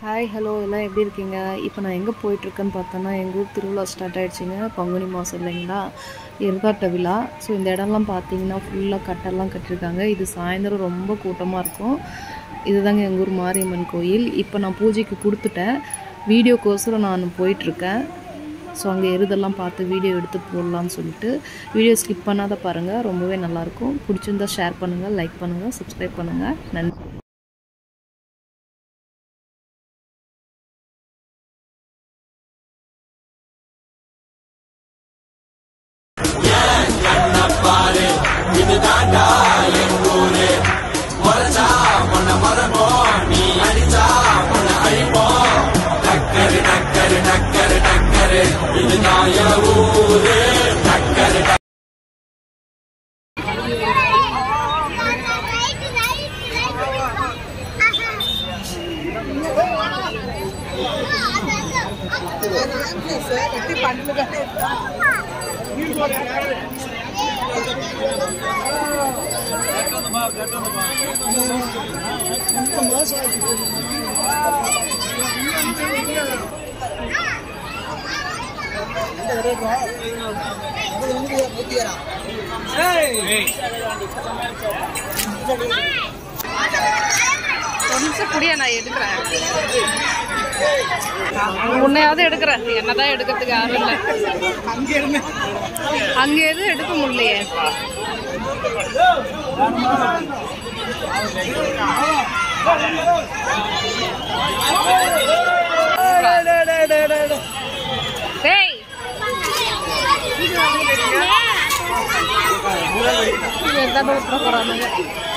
Hi hello எல்லாம் எப்படி இருக்கீங்க இப்போ நான் எங்கே போயிட்டுருக்கேன்னு பார்த்தோன்னா எங்கள் ஊர் திருவிழா ஸ்டார்ட் ஆயிடுச்சுங்க பங்குனி மாதம் இல்லைங்களா எருதாட்ட விழா ஸோ இந்த இடம்லாம் பார்த்தீங்கன்னா ஃபுல்லாக கட்டெல்லாம் கட்டியிருக்காங்க இது சாயந்தரம் ரொம்ப கூட்டமாக இருக்கும் இதுதாங்க எங்கள் ஊர் மாரியம்மன் கோயில் இப்போ நான் பூஜைக்கு கொடுத்துட்டேன் வீடியோக்கோசரம் நான் போயிட்டுருக்கேன் ஸோ அங்கே எருதெல்லாம் பார்த்து வீடியோ எடுத்து போடலான்னு சொல்லிட்டு வீடியோ ஸ்கிப் பண்ணாத பாருங்கள் ரொம்பவே நல்லாயிருக்கும் பிடிச்சிருந்தா ஷேர் பண்ணுங்கள் லைக் பண்ணுங்கள் சப்ஸ்கிரைப் பண்ணுங்கள் நன்றி கொஞ்சம் புடியா நான் எடுக்கிறேன் உன்னையாவது எடுக்கிறேன் என்னதான் எடுக்கிறதுக்கு யாரும் இல்லை அங்க எதுவும் எடுக்க முடியலையே டேய் எதாவது விட்டுற போறானுங்க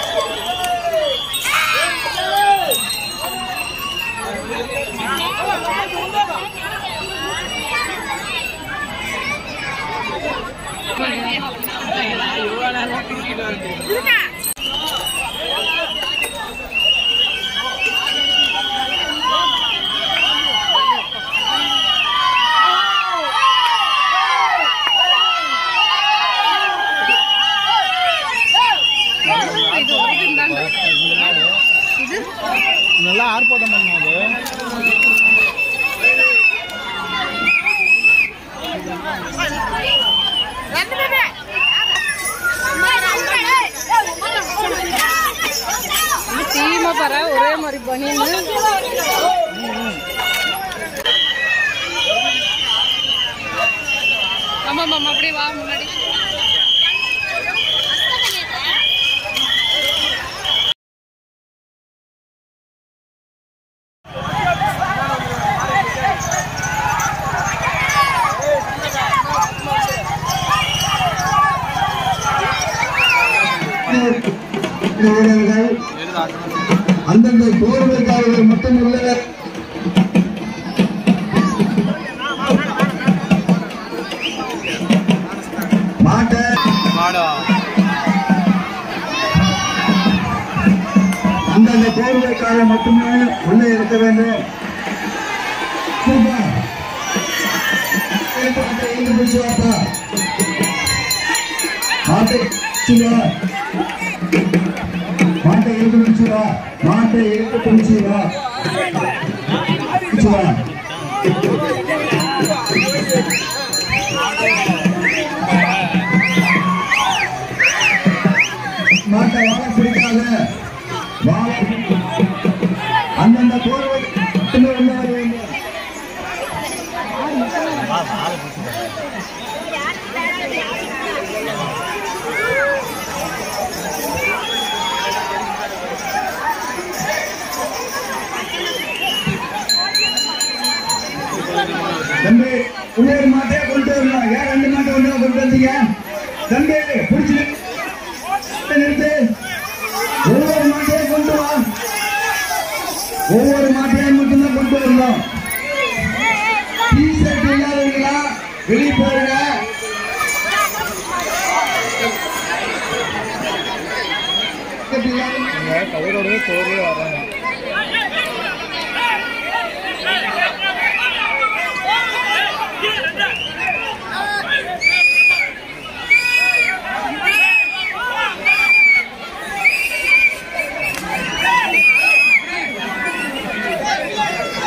இது ஒரு இதுதாங்க. இது நல்லா ஆர்ப்பாட்டம் பண்ணாது இது தீமா பாரு ஒரே மாதிரி பனியன்னு ஆமா மாமா அப்படியே வா முன்னாடி வீரர்கள் அந்தந்த போர்வைக்காரர்கள் மட்டுமல்ல மாட்ட அந்தந்த போர்வைக்காரர் மட்டுமே உள்ளே இருக்க வேண்டும் சூப்பர். மாட்டை இழுத்து பிடிச்சு வாப்பா. மாட்டை பிடிச்சு வா. மாட்டை இழுத்து பிடிச்சு வா மாட்டை இழுத்து பிடிச்சு வா பிடிச்சு வா மாட்டை வாழ பிடிக்காத வாழ அந்தந்த போர்வை மட்டுமே உள்ள வர வேண்டும் தம்பி ஒவ்வொரு மாட்டையா கொண்டு வரலாம் ஏன் ரெண்டு மாட்டை ஒன்றா கொண்டு வந்தீங்க தம்பி பிடிச்சி நிறுத்து ஒவ்வொரு மாட்டையா கொண்டு வா ஒவ்வொரு மாட்டையா மட்டும்தான் கொண்டு வரலாம் டிஷர்ட் இல்லாதவங்களா வெளியே போயிருங்க டிஷர்ட் இல்லாதவங்க கவரோடவே போகவே வராங்க Hey!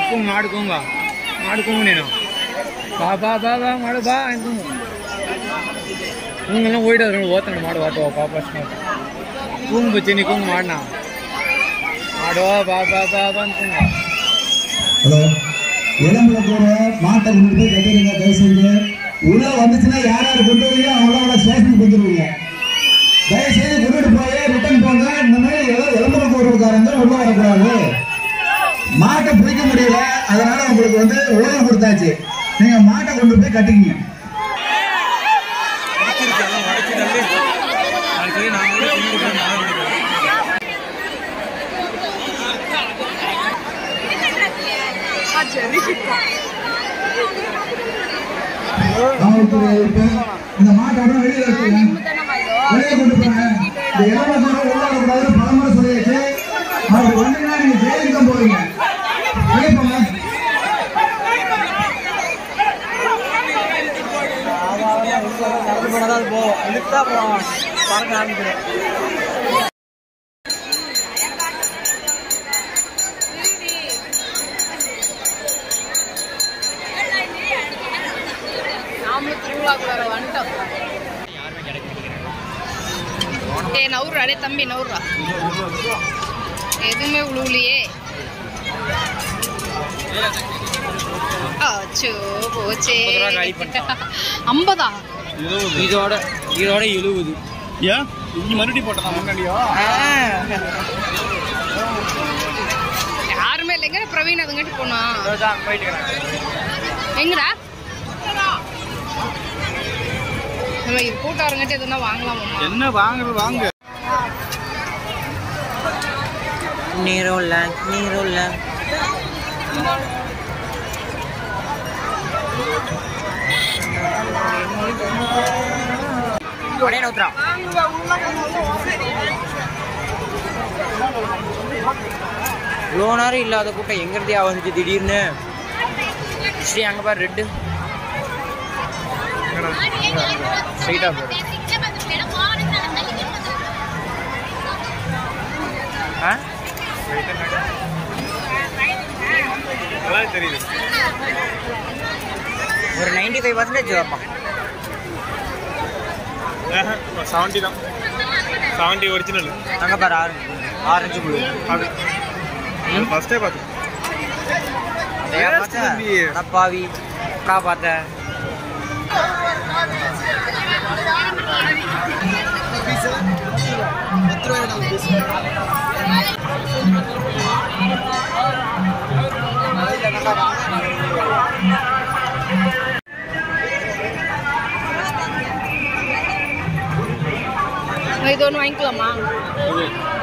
ಕೂಗು ಮಾಡು ಕೂಂಗ ಮಾಡು ಕೂಗು ನೀನು ಬಾ ಬಾ ಬಾ ಬಾ ಮಾಡು ಬಾ ಅಂತ ಕೂಗು ಕೂಂಗೆಲ್ಲ ಓಯ್ಡೋದ್ರು ಓದ್ತಾನೆ ಮಾಡು ಆಟೋ ಪಾಪ ಕೂಂಗ್ ಬಚ್ಚಿ ನೀ ಕೂಂಗ್ ಮಾಡಣ ಮಾಡುವ ಬಾ ಬಾ ಬಾ ಬಾ ಅಂತ ಕೂಂಗ ஹலோ இளம்புல போற மாட்டை கொண்டு போய் கட்டிடுங்க தயவு செஞ்சு உள்ள வந்துச்சுன்னா யார் யார் கொண்டு வரீங்க அவங்களோட ஸ்டேஷனுக்கு வந்துருவீங்க தயவு செய்து கொண்டுட்டு போய் ரிட்டர்ன் போங்க இந்த மாதிரி ஏதோ இளம்புல போடுறதுக்காரங்க உள்ள வரக்கூடாது மாட்டை பிடிக்க முடியல அதனால உங்களுக்கு வந்து ஓய்வு கொடுத்தாச்சு நீங்க மாட்டை கொண்டு போய் கட்டிக்கிங்க காவல்துறை இப்ப இந்த மாட்டை அப்படியே வெளியில இருக்குங்க வெளியே கொண்டு போங்க இந்த இளவரசோட உள்ள வரக்கூடாதுன்னு பலமுறை சொல்லியாச்சு அப்படி வந்தீங்கன்னா நீங்க ஜெயிலுக்கு தான் போவீங்க வெளியே போங்க நாமளும் திருவிழாக்கு வேற வந்துட்டோம் ஏ நவுறா டே தம்பி நவுறா எதுவுமே உழுவுலையே அச்சோ போச்சே ஐம்பதா இதோட இதோட எழுபது ஏன் இங்க மறுபடியும் போட்டதா முன்னாடியோ யாருமே இல்லைங்க பிரவீன் அதுங்கிட்டு போனா எங்கடா நம்ம இது கூட்டாருங்கிட்ட எதுனா வாங்கலாமா என்ன வாங்குறது வாங்க நீரோல்ல நீரோல்ல உடனே ஊத்துறான் இவ்வளோ நேரம் இல்லாத கூட்டம் எங்கிறதே வந்துச்சு திடீர்னு ஸ்ரீ அங்கே பாரு ரெட்டு ஸ்ட்ரைட்டாக போடு ஆ நல்லா தெரியுது ஒரு நைன்டி ஃபைவ் பர்சன்டேஜ் வரலாம் செவன்ட்டி தான் செவன்ட்டி ஒரிஜினல் அங்கே பாரு ஆரஞ்சு ஆரஞ்சு ப்ளூ அது ஃபர்ஸ்டே பார்த்து பாவி எப்படா பார்த்த இது ஒன்று வாங்கிக்கலாமா